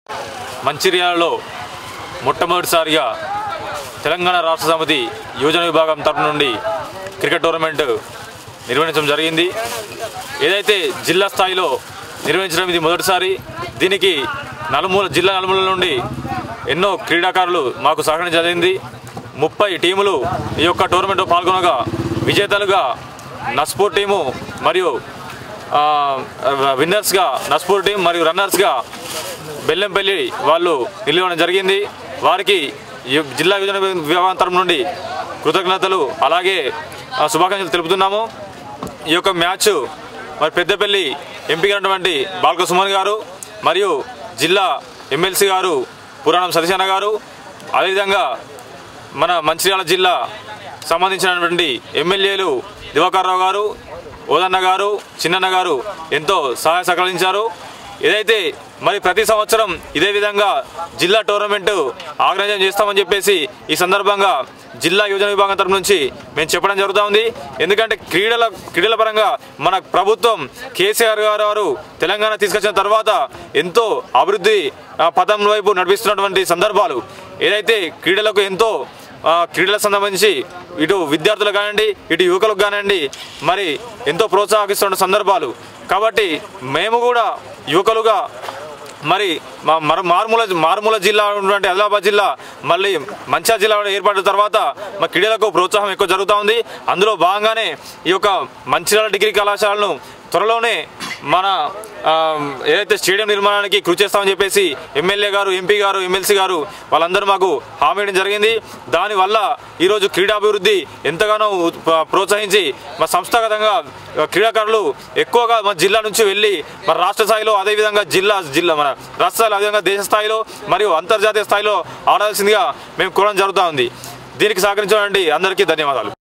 మంచిర్యాలలో మొట్టమొదటిసారిగా తెలంగాణ రాష్ట్ర సమితి యువజన విభాగం తరపు నుండి క్రికెట్ టోర్నమెంట్ నిర్వహించడం జరిగింది ఏదైతే జిల్లా స్థాయిలో నిర్వహించడం ఇది మొదటిసారి దీనికి నలుమూల జిల్లా నలుమూల నుండి ఎన్నో క్రీడాకారులు మాకు సహకరించడం జరిగింది ముప్పై టీములు ఈ యొక్క టోర్నమెంట్లో పాల్గొనగా విజేతలుగా నస్పూర్ టీము మరియు ఆ, విన్నర్స్గా నస్పూర్ టీం మరియు రన్నర్స్గా బెల్లంపల్లి వాళ్ళు నిలవడం జరిగింది వారికి యు- జిల్లా యువజన విభాగం తరపు నుండి కృతజ్ఞతలు అలాగే ఆ, శుభాకాంక్షలు తెలుపుతున్నాము ఈ యొక్క మ్యాచ్ మరి పెద్దపల్లి ఎంపికైనటువంటి బాల్క సుమన్ గారు మరియు జిల్లా ఎమ్మెల్సీ గారు పురాణం సతీశన్న గారు అదేవిధంగా మన మంచిర్యాల జిల్లా సంబంధించినటువంటి ఎమ్మెల్యేలు దివాకర్ రావు గారు ఓదన్న గారు చిన్నన్న గారు ఎంతో సహాయ సహకరించారు ఏదైతే మరి ప్రతి సంవత్సరం ఇదే విధంగా జిల్లా టోర్నమెంట్ ఆర్గనైజేషన్ చేస్తామని చెప్పేసి ఈ సందర్భంగా జిల్లా యువజన విభాగం తరపు నుంచి మేము చెప్పడం జరుగుతూ ఉంది ఎందుకంటే క్రీడల క్రీడల పరంగా మన ప్రభుత్వం కేసీఆర్ గారు వారు తెలంగాణ తీసుకొచ్చిన తర్వాత ఎంతో అభివృద్ధి ఆ, పథం వైపు నడిపిస్తున్నటువంటి సందర్భాలు ఏదైతే క్రీడలకు ఎంతో ఆ, క్రీడలకు సంబంధించి ఇటు విద్యార్థులకు కానివ్వండి ఇటు యువకులకు కానివ్వండి మరి ఎంతో ప్రోత్సాహిస్తున్న సందర్భాలు కాబట్టి మేము కూడా యువకులుగా మరి మా మర మారుమూల మారుమూల జిల్లా ఉన్నటువంటి ఆదిలాబాద్ జిల్లా మళ్ళీ మంచిర్యాల జిల్లా ఏర్పడిన తర్వాత మా క్రీడలకు ప్రోత్సాహం ఎక్కువ జరుగుతూ ఉంది అందులో భాగంగానే ఈ యొక్క మంచిర్యాల డిగ్రీ కళాశాలను త్వరలోనే మన ఆ, ఏదైతే స్టేడియం నిర్మాణానికి కృషి చేస్తామని చెప్పేసి ఎమ్మెల్యే గారు ఎంపీ గారు ఎమ్మెల్సీ గారు వాళ్ళందరూ మాకు హామీ ఇవ్వడం జరిగింది దానివల్ల ఈరోజు క్రీడాభివృద్ధి ఎంతగానో ఉ- ప్రోత్సహించి మా సంస్థాగతంగా క్రీడాకారులు ఎక్కువగా మన జిల్లా నుంచి వెళ్ళి మన రాష్ట్ర స్థాయిలో అదేవిధంగా జిల్లా జిల్లా మన రాష్ట్ర స్థాయిలో అదేవిధంగా దేశ స్థాయిలో మరియు అంతర్జాతీయ స్థాయిలో ఆడాల్సిందిగా మేము కోరడం జరుగుతూ ఉంది దీనికి సహకరించడానికి అందరికీ ధన్యవాదాలు